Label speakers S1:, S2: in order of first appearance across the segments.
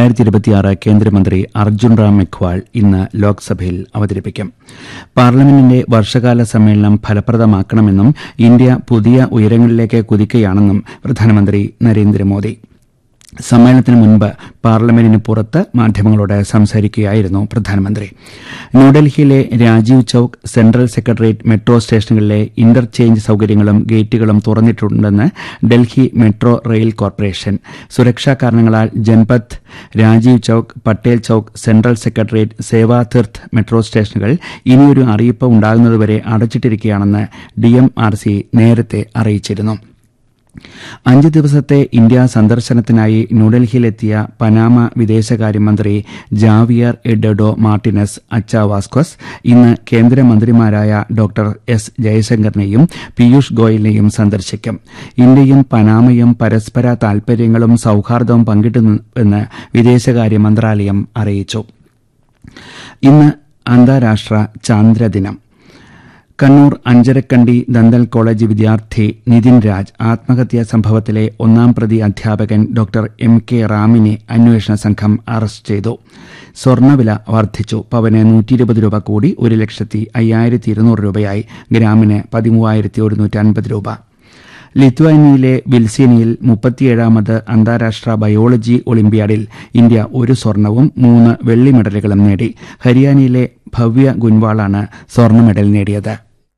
S1: രണ്ടായിരത്തി ഇരുപത്തിയാറ് കേന്ദ്രമന്ത്രി അർജുൻ റാം മെഖ്വാൾ ഇന്ന് ലോക്സഭയിൽ അവതരിപ്പിക്കും പാർലമെന്റിന്റെ വർഷകാല സമ്മേളനം ഫലപ്രദമാക്കണമെന്നും ഇന്ത്യ പുതിയ ഉയരങ്ങളിലേക്ക് കുതിക്കുകയാണെന്നും പ്രധാനമന്ത്രി നരേന്ദ്രമോദി സമ്മേളനത്തിന് മുൻപ് പാർലമെന്റിന് പുറത്ത് മാധ്യമങ്ങളോട് സംസാരിക്കുകയായിരുന്നു പ്രധാനമന്ത്രി ന്യൂഡൽഹിയിലെ Rajiv Chowk central secretariat metro സ്റ്റേഷനുകളിലെ ഇന്റർചേഞ്ച് സൌകര്യങ്ങളും ഗേറ്റുകളും തുറന്നിട്ടുണ്ടെന്ന് ഡൽഹി മെട്രോ റെയിൽ കോർപ്പറേഷൻ സുരക്ഷാ കാരണങ്ങളാൽ Janpath Rajiv Chowk Patel Chowk central secretariat Sevateerth metro സ്റ്റേഷനുകൾ ഇനിയൊരു അറിയിപ്പ് ഉണ്ടാകുന്നതുവരെ അടച്ചിട്ടിരിക്കുകയാണെന്ന് ഡിഎംആർസി നേരത്തെ അറിയിച്ചിരുന്നു അഞ്ച് ദിവസത്തെ ഇന്ത്യ സന്ദർശനത്തിനായി ന്യൂഡൽഹിയിലെത്തിയ പനാമ വിദേശകാര്യമന്ത്രി ജാവിയർ എഡഡോ മാർട്ടിനസ് അച്ചാവാസ്ക്വസ് ഇന്ന് കേന്ദ്രമന്ത്രിമാരായ ഡോക്ടർ എസ് ജയശങ്കറിനെയും പീയൂഷ് ഗോയലിനെയും സന്ദർശിക്കും ഇന്ത്യയും പനാമയും പരസ്പര താൽപര്യങ്ങളും സൌഹാർദ്ദവും പങ്കിട്ടുന്നുവെന്ന് വിദേശകാര്യ മന്ത്രാലയം അറിയിച്ചു ഇന്ന് അന്താരാഷ്ട്ര ചാന്ദ്രദിനം കണ്ണൂർ അഞ്ചരക്കണ്ടി ദന്തൽ കോളേജ് വിദ്യാർത്ഥി നിതിൻ രാജ് ആത്മഹത്യാ സംഭവത്തിലെ ഒന്നാം പ്രതി അധ്യാപകൻ ഡോക്ടർ എം കെ റാമിനെ അന്വേഷണ സംഘം അറസ്റ്റ് ചെയ്തു സ്വർണ്ണവില വർദ്ധിച്ചു പവന് നൂറ്റിയിരുപത് രൂപ കൂടി ഒരു ലക്ഷത്തി അയ്യായിരത്തി ഇരുന്നൂറ് രൂപയായി ഗ്രാമിന് പതിമൂവായിരത്തി ഒരുന്നൂറ്റി അൻപത് രൂപ ലിത്വാനിയയിലെ വിൽസീനിയിൽ മുപ്പത്തിയേഴാമത് അന്താരാഷ്ട്ര ബയോളജി ഒളിമ്പ്യാഡിൽ ഇന്ത്യ ഒരു സ്വർണവും മൂന്ന് വെള്ളി മെഡലുകളും നേടി ഹരിയാനയിലെ ഭവ്യ ഗുൻവാളാണ് സ്വർണ്ണ മെഡൽ നേടിയത്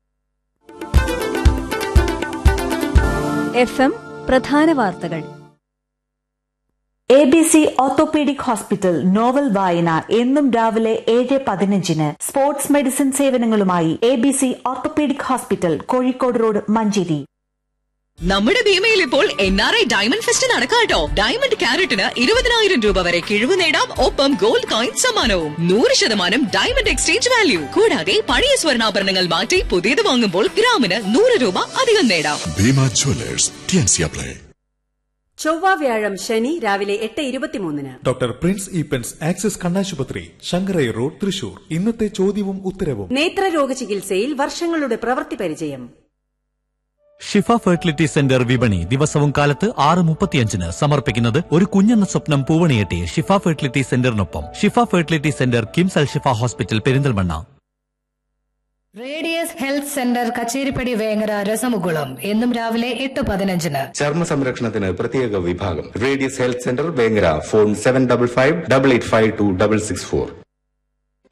S2: എഫ് എം പ്രധാന വാർത്തകൾ
S3: A B C orthopaedic hospital novel വായന എന്നും രാവിലെ ഏഴ് പതിനഞ്ചിന് സ്പോർട്സ് മെഡിസിൻ സേവനങ്ങളുമായി A B C orthopaedic hospital Kozhikode road Manjeri
S4: നമ്മുടെ ഭീമയിൽ ഇപ്പോൾ N R I diamond fest നടക്കാട്ടോ ഡയമണ്ട് ക്യാരറ്റിന് ഇരുപതിനായിരം രൂപ വരെ കിഴിവ് നേടാം ഒപ്പം ഗോൾഡ് കോയിൻ സമ്മാനവും നൂറ് ശതമാനം ഡയമണ്ട് എക്സ്ചേഞ്ച് വാല്യൂ കൂടാതെ പഴയ സ്വർണ്ണാഭരണങ്ങൾ മാറ്റി പുതിയത് വാങ്ങുമ്പോൾ ഗ്രാമിന് നൂറ് രൂപ അധികം നേടാം
S5: ഭീമ ജ്വല്ലേഴ്സ് ടിയൻസിയ പ്ലേ
S6: ചൊവ്വ വ്യാഴം ശനി രാവിലെ എട്ട് ഇരുപത്തിമൂന്നിന്
S7: ഡോക്ടർ പ്രിൻസ് ഈപ്പൻസ് ആക്സിസ് കണ്ണാശുപത്രി ശങ്കരൈ റോഡ് തൃശൂർ ഇന്നത്തെ ചോദ്യവും ഉത്തരവും
S6: നേത്രരോഗ ചികിത്സയിൽ വർഷങ്ങളുടെ പ്രവൃത്തി പരിചയം
S8: ഷിഫ ഫെർട്ടിലിറ്റി സെന്റർ വിപണി ദിവസവും കാലത്ത് ആറ് മുപ്പത്തിയഞ്ചിന് സമർപ്പിക്കുന്നത് ഒരു കുഞ്ഞെന്ന സ്വപ്നം പൂവണിയെട്ടി ഷിഫ ഫെർട്ടിലിറ്റി സെന്ററിനൊപ്പം Shifa fertility centre KIMS Al Shifa hospital Perinthalmanna
S9: radius health centre Kacherippadi Vengara രസമുകുളം എന്നും രാവിലെ എട്ട് പതിനഞ്ചിന്
S10: ചർമ്മ സംരക്ഷണത്തിന് പ്രത്യേക വിഭാഗം radius health centre Vengara phone seven double five double eight five two double six four